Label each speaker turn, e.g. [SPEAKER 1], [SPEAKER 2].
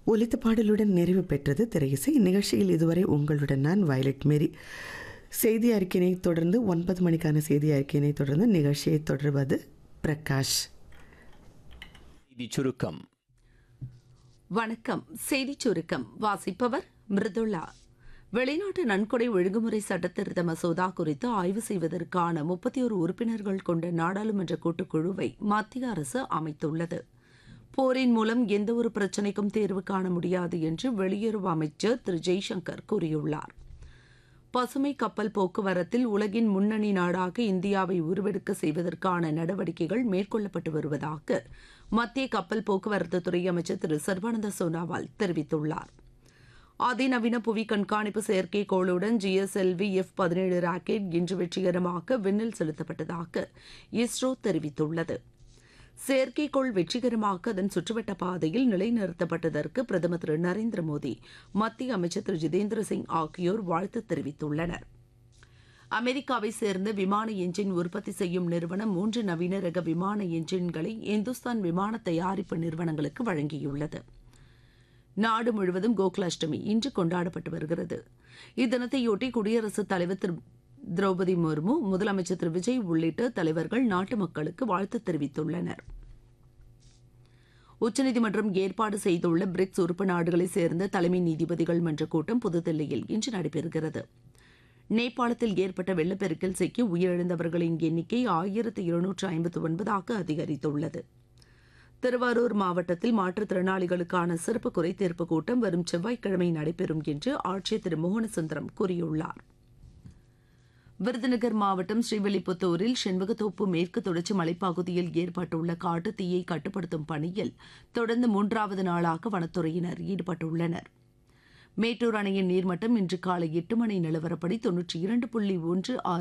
[SPEAKER 1] ஒலித்த பாடலுடன் நிறைவு பெற்றது திரையிசை இந்நிகழ்ச்சியில் இதுவரை உங்களுடன் நான் வயலட் மேரி செய்தி அறிக்கையினை தொடர்ந்து ஒன்பது மணிக்கான செய்தி அறிக்கையினை தொடர்ந்து நிகழ்ச்சியை தொடர்வது பிரகாஷ்
[SPEAKER 2] செய்தி சுருக்கம்
[SPEAKER 3] வணக்கம் செய்திச் சுருக்கம் வாசிப்பவர் மிருதுளா வெளிநாட்டு நன்கொடை ஒழுங்குமுறை சட்டத்திருத்த மசோதா குறித்து ஆய்வு செய்வதற்கான முப்பத்தி ஒரு உறுப்பினர்கள் கொண்ட நாடாளுமன்ற கூட்டுக்குழுவை மத்திய அரசு அமைத்துள்ளது போரின் மூலம் எந்தவொரு பிரச்சினைக்கும் தீர்வு காண முடியாது என்று வெளியுறவு அமைச்சர் திரு ஜெய்சங்கர் கூறியுள்ளார் பசுமை கப்பல் போக்குவரத்தில் உலகின் முன்னணி நாடாக இந்தியாவை உருவெடுக்க செய்வதற்கான நடவடிக்கைகள் மேற்கொள்ளப்பட்டு வருவதாக மத்திய கப்பல் போக்குவரத்து துறை அமைச்சர் திரு சர்பானந்த சோனாவால் தெரிவித்துள்ளார் அதிநவீன புவி கண்காணிப்பு செயற்கைக்கோளுடன் ஜிஎஸ்எல்வி எஃப் பதினேழு ராக்கெட் இன்று வெற்றிகரமாக விண்ணில் செலுத்தப்பட்டதாக இஸ்ரோ தெரிவித்துள்ளது செயற்கைக்கோள் வெற்றிகரமாக அதன் சுற்றுவட்ட பாதையில் நிலைநிறுத்தப்பட்டதற்கு பிரதமர் திரு நரேந்திர மோடி மத்திய அமைச்சர் திரு ஜிதேந்திர சிங் ஆகியோர் வாழ்த்து தெரிவித்துள்ளனர் அமெரிக்காவை சேர்ந்த விமான எஞ்சின் உற்பத்தி செய்யும் நிறுவனம் மூன்று நவீன ரக விமான எஞ்சின்களை இந்துஸ்தான் விமான தயாரிப்பு நிறுவனங்களுக்கு வழங்கியுள்ளது நாடு முழுவதும் கோகுலாஷ்டமி இன்று கொண்டாடப்பட்டு வருகிறது இத்தினத்தையொட்டி குடியரசுத் தலைவர் திரு திரௌபதி முர்மு முதலமைச்சர் திரு விஜய் உள்ளிட்ட தலைவர்கள் நாட்டு மக்களுக்கு வாழ்த்து தெரிவித்துள்ளனர் உச்சநீதிமன்றம் ஏற்பாடு செய்துள்ள பிரிக்ஸ் உறுப்பு நாடுகளைச் சேர்ந்த தலைமை நீதிபதிகள் மன்ற கூட்டம் புதுதில்லியில் இன்று நடைபெறுகிறது நேபாளத்தில் ஏற்பட்ட வெள்ளப்பெருக்கில் சிக்கி உயிரிழந்தவர்களின் எண்ணிக்கை ஆயிரத்து இருநூற்று ஐம்பத்து ஒன்பதாக அதிகரித்துள்ளது திருவாரூர் மாவட்டத்தில் மாற்றுத்திறனாளிகளுக்கான சிறப்பு குறைதீர்ப்பு கூட்டம் வரும் செவ்வாய்க்கிழமை நடைபெறும் என்று ஆட்சியர் திரு மோகனசுந்தரம் கூறியுள்ளார் விருதுநகர் மாவட்டம் ஸ்ரீவில்லிபுத்தூரில் செண்பகத்தோப்பு மேற்கு தொடர்ச்சி மலைப்பகுதியில் ஏற்பட்டுள்ள காட்டு தீயை கட்டுப்படுத்தும் பணியில் தொடர்ந்து மூன்றாவது நாளாக வனத்துறையினர் ஈடுபட்டுள்ளனர் மேட்டூர் அணையின் நீர்மட்டம் இன்று காலை எட்டு மணி நிலவரப்படி தொன்னூற்றி இரண்டு புள்ளி ஒன்று ஆறு